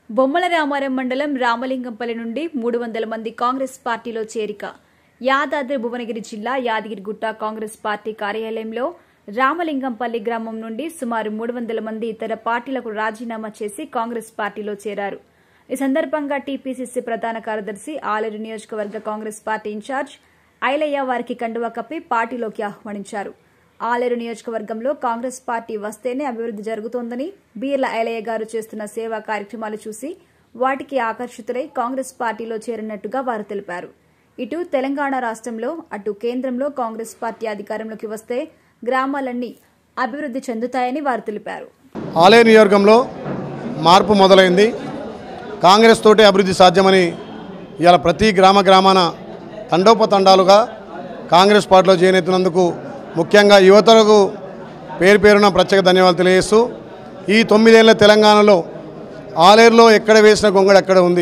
బొమ్మల రామారం మండలం రామలింగంపల్లి నుండి మూడు వందల మంది కాంగ్రెస్ పార్టీలో చేరిక యాదాద్రి భువనగిరి జిల్లా యాదగిరిగుట్ట కాంగ్రెస్ పార్టీ కార్యాలయంలో రామలింగంపల్లి గ్రామం నుండి సుమారు మూడు వందల మంది ఇతర పార్టీలకు రాజీనామా చేసి కాంగ్రెస్ పార్టీలో చేరారు ఈ సందర్భంగా టీపీసీసీ ప్రధాన కార్యదర్శి ఆలేరు నియోజకవర్గ కాంగ్రెస్ పార్టీ ఇన్ఛార్జ్ ఐలయ్య వారికి కండువా కప్పి పార్టీలోకి ఆహ్వానించారు ఆలేరు నియోజకవర్గంలో కాంగ్రెస్ పార్టీ వస్తేనే అభివృద్ధి జరుగుతోందని బీర్ల ఐలయ్య గారు చేస్తున్న సేవా కార్యక్రమాలు చూసి వాటికి ఆకర్షితులై కాంగ్రెస్ పార్టీలో చేరినట్టుగా వారు తెలిపారు ఇటు తెలంగాణ రాష్ట్రంలో అటు కేంద్రంలో కాంగ్రెస్ పార్టీ అధికారంలోకి వస్తే గ్రామాలన్నీ అభివృద్ధి చెందుతాయని వారు తెలిపారు ఆలయ నియోజకంలో మార్పు మొదలైంది కాంగ్రెస్ తోటి అభివృద్ధి సాధ్యమని ఇవాళ ప్రతి గ్రామ గ్రామాన తండోపతండాలుగా కాంగ్రెస్ పార్టీలో చేనేతున్నందుకు ముఖ్యంగా యువతలకు పేరు పేరున ప్రత్యేక ధన్యవాదాలు తెలియజేస్తూ ఈ తొమ్మిదేళ్ల తెలంగాణలో ఆలేరులో ఎక్కడ వేసిన గొంగడు అక్కడ ఉంది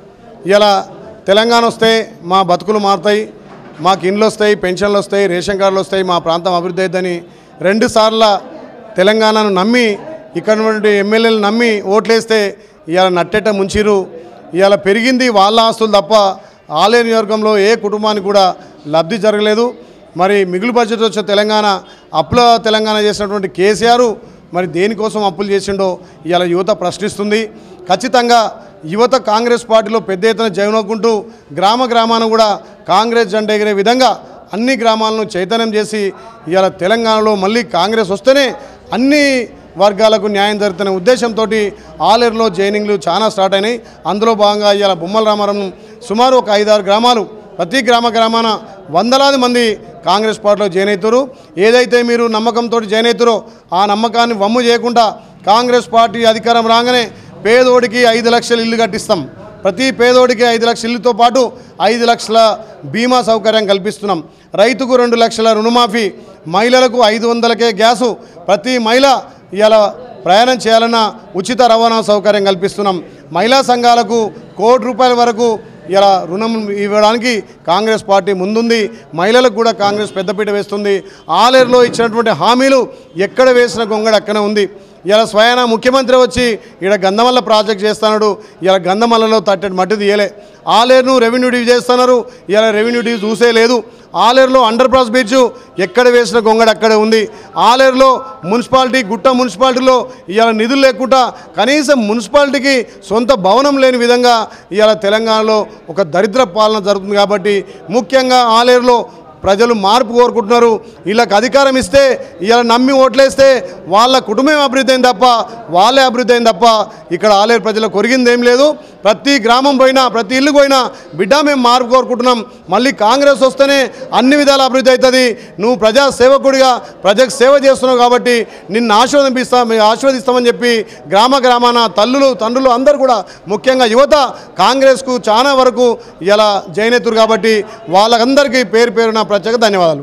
ఇలా తెలంగాణ వస్తే మా బతుకులు మారుతాయి మాకు ఇండ్లు వస్తాయి పెన్షన్లు వస్తాయి రేషన్ కార్డులు వస్తాయి మా ప్రాంతం అభివృద్ధి అవుతుందని రెండు సార్ల తెలంగాణను నమ్మి ఇక్కడ ఉన్నటువంటి ఎమ్మెల్యేలు నమ్మి ఓట్లేస్తే ఇవాళ నట్టెట్ట ముంచిరు ఇవాళ పెరిగింది వాళ్ళ ఆస్తులు తప్ప ఆలయ నియోజకంలో ఏ కుటుంబానికి కూడా లబ్ధి జరగలేదు మరి మిగులు బడ్జెట్ వచ్చే తెలంగాణ అప్పుల తెలంగాణ చేసినటువంటి కేసీఆర్ మరి దేనికోసం అప్పులు చేసిండో ఇవాళ యువత ప్రశ్నిస్తుంది ఖచ్చితంగా యువత కాంగ్రెస్ పార్టీలో పెద్ద ఎత్తున జైనకుంటూ గ్రామ గ్రామాన కూడా కాంగ్రెస్ జెండా ఎగిరే విధంగా అన్ని గ్రామాలను చైతన్యం చేసి ఇవాళ తెలంగాణలో మళ్ళీ కాంగ్రెస్ వస్తేనే అన్ని వర్గాలకు న్యాయం జరుగుతున్న ఉద్దేశంతో ఆలేరులో జైనింగ్లు చాలా స్టార్ట్ అయినాయి అందులో భాగంగా ఇవాళ బొమ్మల రామారం సుమారు ఒక ఐదారు గ్రామాలు ప్రతి గ్రామ గ్రామాన వందలాది మంది కాంగ్రెస్ పార్టీలో జాయిన్ అవుతారు ఏదైతే మీరు నమ్మకంతో జాయిన్ అవుతారో ఆ నమ్మకాన్ని వమ్ము చేయకుండా కాంగ్రెస్ పార్టీ అధికారం రాగానే పేదోడికి ఐదు లక్షల ఇల్లు కట్టిస్తాం ప్రతి పేదోడికి ఐదు లక్షల ఇల్లుతో పాటు ఐదు లక్షల బీమా సౌకర్యం కల్పిస్తున్నాం రైతుకు రెండు లక్షల రుణమాఫీ మహిళలకు ఐదు వందలకే గ్యాసు ప్రతి మహిళ ఇలా ప్రయాణం చేయాలన్న ఉచిత రవాణా సౌకర్యం కల్పిస్తున్నాం మహిళా సంఘాలకు కోటి రూపాయల వరకు ఇలా రుణం ఇవ్వడానికి కాంగ్రెస్ పార్టీ ముందుంది మహిళలకు కూడా కాంగ్రెస్ పెద్దపీట వేస్తుంది ఆలేరులో ఇచ్చినటువంటి హామీలు ఎక్కడ వేసిన గొంగడ అక్కడే ఉంది ఇలా స్వయాన ముఖ్యమంత్రి వచ్చి ఇక్కడ గంధమల్ల ప్రాజెక్ట్ చేస్తున్నాడు ఇలా గంధమల్లలో తట్టడి మట్టి తీయలే ఆలేరును రెవెన్యూ డివి చేస్తున్నారు ఇలా రెవెన్యూ డివి చూసే లేదు ఆలేరులో అండర్ పాస్ బ్రిడ్జ్ ఎక్కడ వేసిన గొంగడ అక్కడే ఉంది ఆలేరులో మున్సిపాలిటీ గుట్ట మున్సిపాలిటీలో ఇవాళ నిధులు లేకుండా కనీసం మున్సిపాలిటీకి సొంత భవనం లేని విధంగా ఇవాళ తెలంగాణలో ఒక దరిద్ర పాలన జరుగుతుంది కాబట్టి ముఖ్యంగా ఆలేరులో ప్రజలు మార్పు కోరుకుంటున్నారు వీళ్ళకి అధికారం ఇస్తే ఇలా నమ్మి ఓట్లేస్తే వాళ్ళ కుటుంబం అభివృద్ధి అయింది తప్ప వాళ్ళే అభివృద్ధి అయింది తప్ప ఇక్కడ ఆలేరు ప్రజలకు కొరిగింది ఏం లేదు ప్రతి గ్రామం పోయినా ప్రతి ఇల్లు పోయినా బిడ్డ మేము మార్పు కోరుకుంటున్నాం మళ్ళీ కాంగ్రెస్ వస్తేనే అన్ని విధాల అభివృద్ధి అవుతుంది నువ్వు ప్రజా సేవకుడిగా ప్రజలకు సేవ చేస్తున్నావు కాబట్టి నిన్ను ఆశీర్వదిస్తా ఆశీర్వదిస్తామని చెప్పి గ్రామ గ్రామాన తల్లులు తండ్రులు అందరూ కూడా ముఖ్యంగా యువత కాంగ్రెస్కు చాలా వరకు ఇలా జైనెత్తురు కాబట్టి వాళ్ళందరికీ పేరు పేరున ప్రత్యేక ధన్యవాదాలు